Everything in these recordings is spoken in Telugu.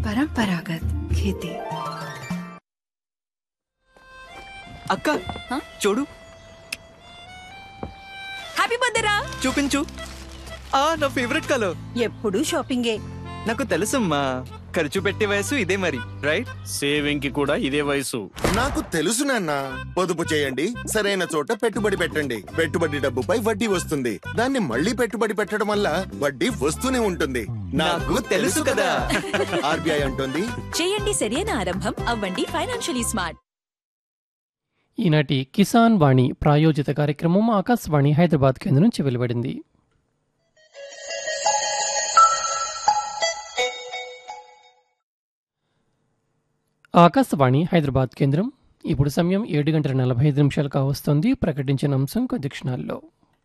परंपरागत खेती అక్క చూడు హ్యాపీ బర్త్డే రా చూపించు ఆ నా ఫేవరెట్ కలర్ ఎప్పుడు షాపింగే నాకు తెలుసమ్మా ఖర్చు పెట్టే వయసు ఇదే మరి రైట్ సేవింగ్ కి కూడా ఇదే వయసు నాకు తెలుసు నాన్న పొదుపు చేయండి సరైన చోట పెట్టుబడి పెట్టండి పెట్టుబడి డబ్బుపై వడ్డీ వస్తుంది దాన్ని మళ్ళీ పెట్టుబడి పెట్టడం వల్ల వడ్డీ వస్తూనే ఉంటుంది నాకు తెలుసు కదా. ఆర్బీఐ అంటుంది చేయండి సరైన ఆరంభం అవ్వండి ఫైనాన్షియలీ స్మార్ట్ ఈనాటి కిసాన్ వాణి ప్రాయోజిత కార్యక్రమం ఆకాశవాణి హైదరాబాద్ కేంద్రం నుంచి వెలువడింది ఆకాశవాణి హైదరాబాద్ కేంద్రం ఇప్పుడు సమయం ఏడు గంటల నలభై ఐదు నిమిషాలు కావస్తోంది ప్రకటించిన అంశం కొద్ది క్షణాల్లో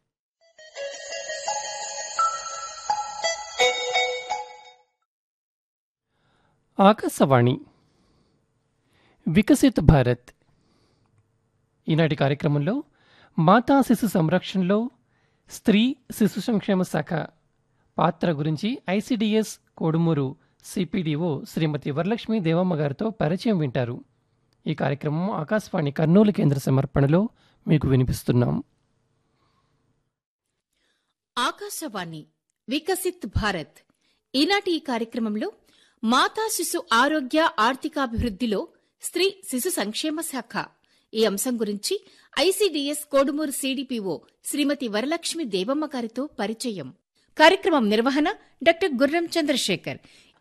ఆకాశవాణి వికసిత్ భారత్ ఈనాటి కార్యక్రమంలో మాతా శిశు సంరక్షణలో స్త్రీ శిశు సంక్షేమ శాఖ పాత్ర గురించి ఐసిడిఎస్ కోడుమూరు సిపిడిఓ శ్రీమతి వరలక్ష్మి దేవమ్మ గారితో పరిచయం వింటారు ఈ కార్యక్రమం ఆకాశవాణి కర్నూలు కేంద్ర సమర్పణలో మీకు వినిపిస్తున్నాం ఆకాశవాణి వికసిత్ భారత్ ఈనాటి ఈ కార్యక్రమంలో మాతా శిశు ఆరోగ్య ఆర్థికాభివృద్ధిలో స్త్రీ శిశు సంక్షేమ శాఖ ఈ అంశం గురించి ఐసీడీఎస్ కోడుమూరు సీడీపీఓ శ్రీమతి వరలక్ష్మి దేవమ్మ గారితో పరిచయం కార్యక్రమం నిర్వహణ డాక్టర్ గుర్రం చంద్రశేఖర్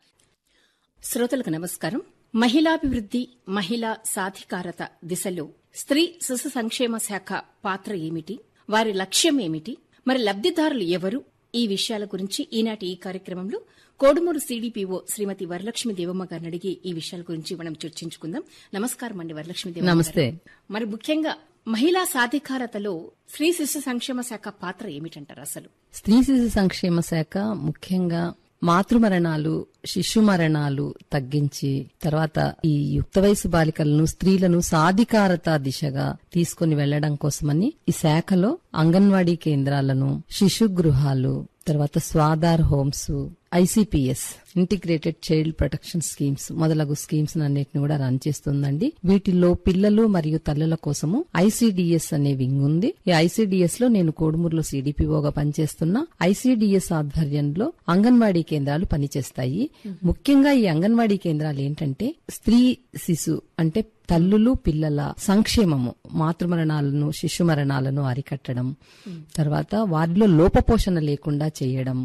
శ్రోతలకు నమస్కారం మహిళాభివృద్ధి మహిళా సాధికారత దిశలో స్త్రీ శిశు సంక్షేమ శాఖ పాత్ర ఏమిటి వారి లక్ష్యం ఏమిటి మరి లబ్దిదారులు ఎవరు ఈ విషయాల గురించి ఈనాటి ఈ కార్యక్రమంలో కోడుమూరు సీడీపీఓ శ్రీమతి వరలక్ష్మి దేవమ్మ గారిని అడిగి ఈ విషయాల గురించి మనం చర్చించుకుందాం నమస్కారం అండి వరలక్ష్మి దేవమ్మ నమస్తే. గారు. మరి ముఖ్యంగా మహిళా సాధికారతలో స్త్రీ శిశు సంక్షేమ శాఖ పాత్ర ఏమిటంటారు అసలు స్త్రీ శిశు సంక్షేమ శాఖ ముఖ్యంగా మాతృ మరణాలు శిశు మరణాలు తగ్గించి తర్వాత ఈ యుక్త వయసు బాలికలను స్త్రీలను సాధికారత దిశగా తీసుకుని వెళ్లడం కోసమని ఈ శాఖలో అంగన్వాడీ కేంద్రాలను శిశు గృహాలు తర్వాత Swadhar homes ICPS integrated child protection schemes మొదలగు స్కీమ్స్ అన్నిటిని కూడా రన్ చేస్తుందండి వీటిల్లో పిల్లలు మరియు తల్లుల కోసము ఐసిడిఎస్ అనే వింగ్ ఉంది ఈ ఐసిడిఎస్ లో నేను కోడుమూరులో సిడిపిఓగా పనిచేస్తున్నా ఐసిడిఎస్ ఆధ్వర్యంలో అంగన్వాడీ కేంద్రాలు పనిచేస్తాయి ముఖ్యంగా ఈ అంగన్వాడీ కేంద్రాలు ఏంటంటే స్త్రీ శిశు అంటే తల్లులు పిల్లల సంక్షేమము మాతృ మరణాలను శిశు మరణాలను అరికట్టడం తర్వాత వారిలో లోపపోషణ లేకుండా చేయడం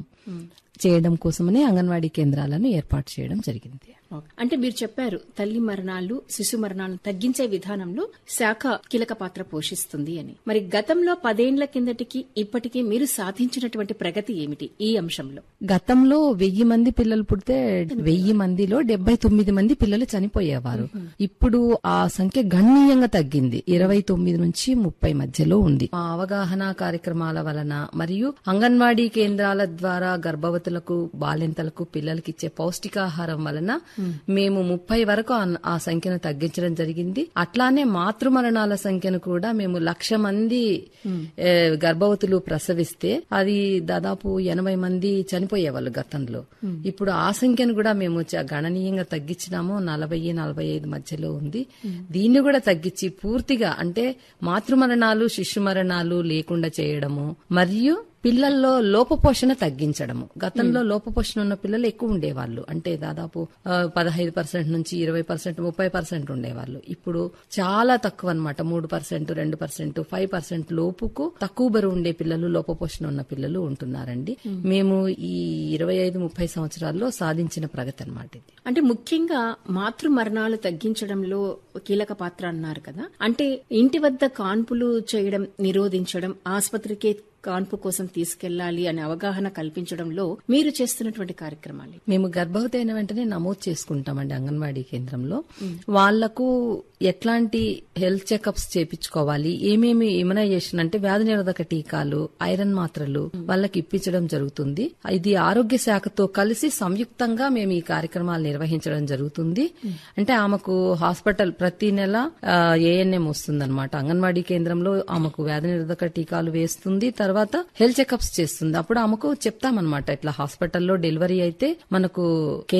చేయడం కోసమని అంగన్వాడీ కేంద్రాలను ఏర్పాటు చేయడం జరిగింది అంటే మీరు చెప్పారు తల్లి మరణాలు శిశు మరణాలను తగ్గించే విధానంలో శాఖ కీలక పాత్ర పోషిస్తుంది అని మరి గతంలో పదేండ్ల కిందటికి ఇప్పటికీ మీరు సాధించినటువంటి ప్రగతి ఏమిటి ఈ అంశంలో గతంలో వెయ్యి మంది పిల్లలు పుడితే వెయ్యి మందిలో డెబ్బై తొమ్మిది మంది పిల్లలు చనిపోయేవారు ఇప్పుడు ఆ సంఖ్య గణనీయంగా తగ్గింది ఇరవై తొమ్మిది నుంచి ముప్పై మధ్యలో ఉంది ఆ అవగాహన కార్యక్రమాల వలన మరియు అంగన్వాడీ కేంద్రాల ద్వారా గర్భవతులకు బాలింతలకు పిల్లలకి ఇచ్చే పౌష్టికాహారం వలన మేము ముప్పై వరకు ఆ- ఆ సంఖ్యను తగ్గించడం జరిగింది అట్లానే మాతృ మరణాల సంఖ్యను కూడా మేము లక్ష మంది ఏ, గర్భవతులు ప్రసవిస్తే అది దాదాపు ఎనభై మంది చనిపోయేవాళ్ళు గతంలో ఇప్పుడు ఆ సంఖ్యను కూడా మేము చ- గణనీయంగా తగ్గించినాము నలభై నలభై ఐదు మధ్యలో ఉంది దీన్ని కూడా తగ్గించి పూర్తిగా అంటే మాతృ మరణాలు శిశు మరణాలు లేకుండా చేయడము మరియు పిల్లల్లో లోపపోషణ తగ్గించడము గతంలో లోపపోషణ ఉన్న పిల్లలు ఎక్కువ ఉండేవాళ్ళు అంటే దాదాపు ఆ, పదహైదు పర్సెంట్ నుంచి ఇరవై పర్సెంట్ ముప్పై పర్సెంట్ ఉండేవాళ్ళు ఇప్పుడు చాలా తక్కువ అన్నమాట మూడు పర్సెంట్ రెండు పర్సెంట్ ఫైవ్ పర్సెంట్ లోపుకు తక్కువ బరువు ఉండే పిల్లలు లోపపోషణ ఉన్న పిల్లలు ఉంటున్నారండి మేము ఈ ఇరవై ఐదు ముప్పై సంవత్సరాల్లో సాధించిన ప్రగతి అన్నమాట ఇది అంటే ముఖ్యంగా మాతృ మరణాలు తగ్గించడంలో కీలక పాత్ర అన్నారు కదా అంటే ఇంటి వద్ద కాన్పులు చేయడం నిరోధించడం ఆసుపత్రికి కాన్పు కోసం తీసుకెళ్లాలి అనే అవగాహన కల్పించడంలో మీరు చేస్తున్నటువంటి కార్యక్రమాలు మేము గర్భవతి అయిన వెంటనే నమోదు చేసుకుంటామండి అంగన్వాడీ కేంద్రంలో వాళ్లకు ఎట్లాంటి హెల్త్ చెకప్స్ చేపించుకోవాలి ఏమేమి ఇమ్యునైజేషన్ అంటే వ్యాధి నిరోధక టీకాలు ఐరన్ మాత్రలు వాళ్ళకి ఇప్పించడం జరుగుతుంది ఇది ఆరోగ్య శాఖతో కలిసి సంయుక్తంగా మేము ఈ కార్యక్రమాలు నిర్వహించడం జరుగుతుంది అంటే ఆమెకు హాస్పిటల్ ప్రతి నెల ఏఎన్ఎం వస్తుంది అనమాట అంగన్వాడీ కేంద్రంలో ఆమెకు వ్యాధి నిరోధక టీకాలు వేస్తుంది తర్వాత హెల్త్ చెకప్స్ చేస్తుంది అప్పుడు ఆమెకు చెప్తామన్నమాట ఇట్లా హాస్పిటల్లో డెలివరీ అయితే మనకు